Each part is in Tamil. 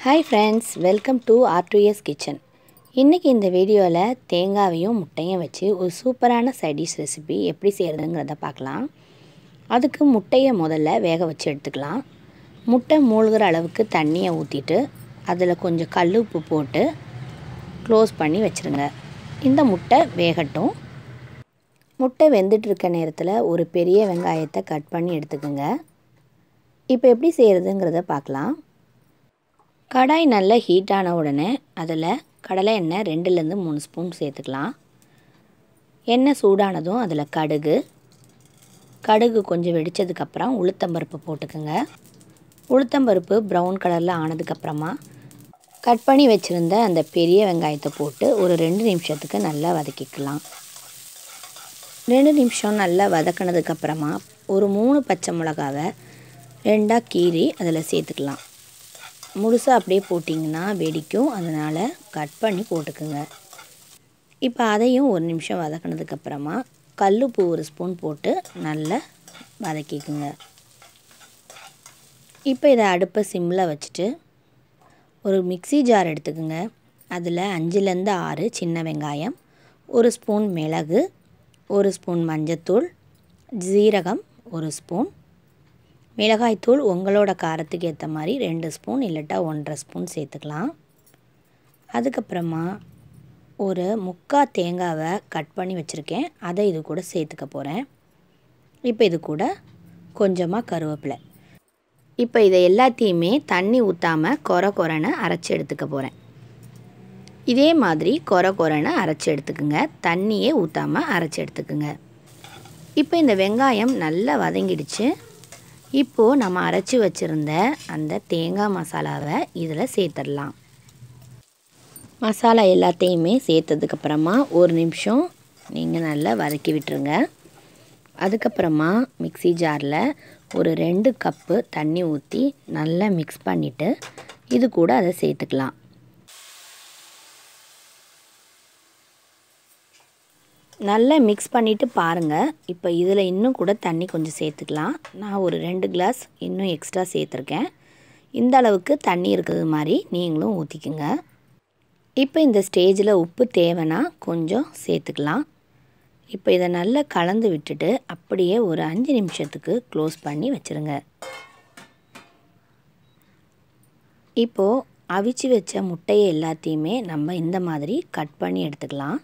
hi friends welcome to RTS kitchen இன்றைக்கி இந்த வீடியோவில் தேங்காவையும் முட்டையும் வச்சு ஒரு சூப்பரான சைடிஷ் ரெசிபி எப்படி செய்கிறதுங்கிறத பார்க்கலாம் அதுக்கு முட்டையை முதல்ல வேக வச்சு எடுத்துக்கலாம் முட்டை மூழ்கிற அளவுக்கு தண்ணியை ஊற்றிட்டு அதில் கொஞ்சம் கல் உப்பு போட்டு க்ளோஸ் பண்ணி வச்சுருங்க இந்த முட்டை வேகட்டும் முட்டை வெந்துட்டு இருக்க நேரத்தில் ஒரு பெரிய வெங்காயத்தை கட் பண்ணி எடுத்துக்கோங்க இப்போ எப்படி செய்கிறதுங்கிறத பார்க்கலாம் கடாய் நல்லா ஹீட் ஆன உடனே அதில் கடலை எண்ணெய் ரெண்டுலேருந்து மூணு ஸ்பூன் சேர்த்துக்கலாம் எண்ணெய் சூடானதும் அதில் கடுகு கடுகு கொஞ்சம் வெடித்ததுக்கப்புறம் உளுத்தம்பருப்பு போட்டுக்கோங்க உளுத்தம்பருப்பு ப்ரௌன் கலரில் ஆனதுக்கப்புறமா கட் பண்ணி வச்சுருந்த அந்த பெரிய வெங்காயத்தை போட்டு ஒரு ரெண்டு நிமிஷத்துக்கு நல்லா வதக்கிக்கலாம் ரெண்டு நிமிஷம் நல்லா வதக்கினதுக்கப்புறமா ஒரு மூணு பச்சை மிளகாவை ரெண்டாக கீறி அதில் சேர்த்துக்கலாம் முழுசாக அப்படியே போட்டிங்கன்னா வெடிக்கும் அதனால் கட் பண்ணி போட்டுக்குங்க இப்போ அதையும் ஒரு நிமிஷம் வதக்கினதுக்கப்புறமா கல்லுப்பு ஒரு ஸ்பூன் போட்டு நல்லா வதக்கிக்குங்க இப்போ இதை அடுப்பை சிம்மில் வச்சுட்டு ஒரு மிக்சி ஜார் எடுத்துக்கோங்க அதில் அஞ்சுலேருந்து ஆறு சின்ன வெங்காயம் ஒரு ஸ்பூன் மிளகு ஒரு ஸ்பூன் மஞ்சத்தூள் ஜீரகம் ஒரு ஸ்பூன் மிளகாய்த்தூள் உங்களோட காரத்துக்கு ஏற்ற மாதிரி ரெண்டு ஸ்பூன் இல்லட்டா ஒன்றரை ஸ்பூன் சேர்த்துக்கலாம் அதுக்கப்புறமா ஒரு முக்கா தேங்காவை கட் பண்ணி வச்சுருக்கேன் அதை இது கூட சேர்த்துக்க போகிறேன் இப்போ இது கூட கொஞ்சமாக கருவேப்பிலை இப்போ இதை எல்லாத்தையுமே தண்ணி ஊற்றாமல் கொர கொரன்னு அரைச்சி எடுத்துக்க போகிறேன் இதே மாதிரி கொர கொரன்னு அரைச்சி எடுத்துக்குங்க தண்ணியே ஊற்றாமல் அரைச்சி எடுத்துக்குங்க இப்போ இந்த வெங்காயம் நல்லா வதங்கிடுச்சு இப்போது நம்ம அரைச்சி வச்சுருந்த அந்த தேங்காய் மசாலாவை இதில் சேர்த்துடலாம் மசாலா எல்லாத்தையுமே சேர்த்ததுக்கப்புறமா ஒரு நிமிஷம் நீங்கள் நல்லா வதக்கி விட்டுருங்க அதுக்கப்புறமா மிக்சி ஜாரில் ஒரு ரெண்டு கப்பு தண்ணி ஊற்றி நல்லா மிக்ஸ் பண்ணிவிட்டு இது கூட அதை சேர்த்துக்கலாம் நல்லா மிக்ஸ் பண்ணிவிட்டு பாருங்கள் இப்போ இதில் இன்னும் கூட தண்ணி கொஞ்சம் சேர்த்துக்கலாம் நான் ஒரு ரெண்டு கிளாஸ் இன்னும் எக்ஸ்ட்ரா சேர்த்துருக்கேன் இந்த அளவுக்கு தண்ணி இருக்கிறது மாதிரி நீங்களும் ஊற்றிக்குங்க இப்போ இந்த ஸ்டேஜில் உப்பு தேவைன்னா கொஞ்சம் சேர்த்துக்கலாம் இப்போ இதை நல்லா கலந்து விட்டுட்டு அப்படியே ஒரு அஞ்சு நிமிஷத்துக்கு க்ளோஸ் பண்ணி வச்சுருங்க இப்போது அவிச்சு வச்ச முட்டையை எல்லாத்தையுமே நம்ம இந்த மாதிரி கட் பண்ணி எடுத்துக்கலாம்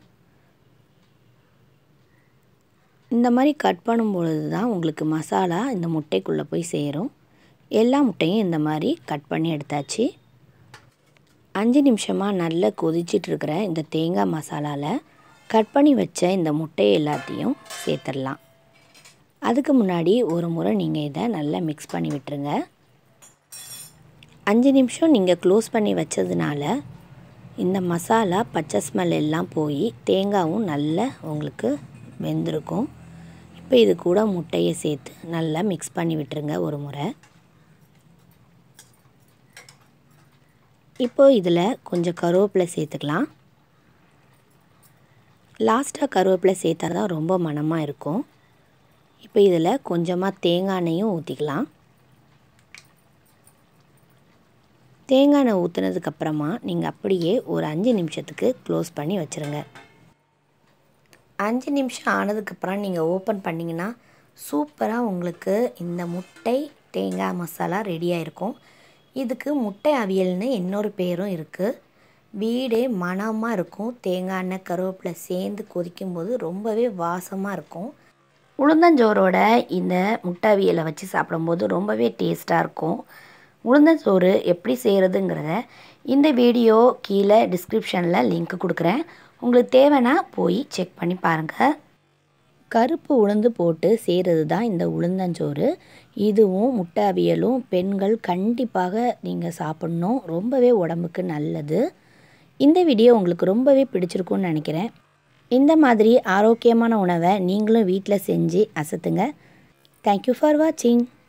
இந்த மாதிரி கட் பண்ணும்பொழுது தான் உங்களுக்கு மசாலா இந்த முட்டைக்குள்ளே போய் சேரும் எல்லா முட்டையும் இந்த மாதிரி கட் பண்ணி எடுத்தாச்சு அஞ்சு நிமிஷமாக நல்லா கொதிச்சிட்ருக்கிற இந்த தேங்காய் மசாலாவில் கட் பண்ணி வச்ச இந்த முட்டையை எல்லாத்தையும் சேர்த்துடலாம் அதுக்கு முன்னாடி ஒரு முறை நீங்கள் இதை நல்லா மிக்ஸ் பண்ணி விட்டுருங்க அஞ்சு நிமிஷம் நீங்கள் க்ளோஸ் பண்ணி வச்சதுனால இந்த மசாலா பச்சை ஸ்மெல் எல்லாம் போய் தேங்காயும் நல்லா உங்களுக்கு வெந்திருக்கும் இப்போ இது கூட முட்டையை சேர்த்து நல்லா மிக்ஸ் பண்ணி விட்டுருங்க ஒரு முறை இப்போது இதில் கொஞ்சம் கருவேப்பிலை சேர்த்துக்கலாம் லாஸ்ட்டாக கருவேப்பிலை சேர்த்தா தான் ரொம்ப மணமாக இருக்கும் இப்போ இதில் கொஞ்சமாக தேங்காய் எண்ணெயும் ஊற்றிக்கலாம் தேங்காய் எண்ணெய் ஊற்றுனதுக்கப்புறமா நீங்கள் அப்படியே ஒரு அஞ்சு நிமிஷத்துக்கு க்ளோஸ் பண்ணி வச்சுருங்க அஞ்சு நிமிஷம் ஆனதுக்கப்புறம் நீங்கள் ஓப்பன் பண்ணிங்கன்னா சூப்பராக உங்களுக்கு இந்த முட்டை தேங்காய் மசாலா ரெடியாக இருக்கும் இதுக்கு முட்டை அவியல்னு இன்னொரு பேரும் இருக்குது வீடே மணமாக இருக்கும் தேங்காய் எண்ணெய் கருவேப்பிலை சேர்ந்து கொதிக்கும்போது ரொம்பவே வாசமாக இருக்கும் உளுந்தஞ்சோரோட இந்த முட்டை அவியலை வச்சு சாப்பிடும்போது ரொம்பவே டேஸ்ட்டாக இருக்கும் உளுந்தஞ்சோறு எப்படி செய்கிறதுங்கிறத இந்த வீடியோ கீழே டிஸ்கிரிப்ஷனில் லிங்க் கொடுக்குறேன் உங்களுக்கு தேவைன்னா போய் செக் பண்ணி பாருங்கள் கருப்பு உளுந்து போட்டு செய்கிறது தான் இந்த உளுந்தஞ்சோறு இதுவும் முட்டை அவியலும் பெண்கள் கண்டிப்பாக நீங்கள் சாப்பிட்ணும் ரொம்பவே உடம்புக்கு நல்லது இந்த வீடியோ உங்களுக்கு ரொம்பவே பிடிச்சிருக்குன்னு நினைக்கிறேன் இந்த மாதிரி ஆரோக்கியமான உணவை நீங்களும் வீட்டில் செஞ்சு அசத்துங்க தேங்க்யூ ஃபார் வாட்சிங்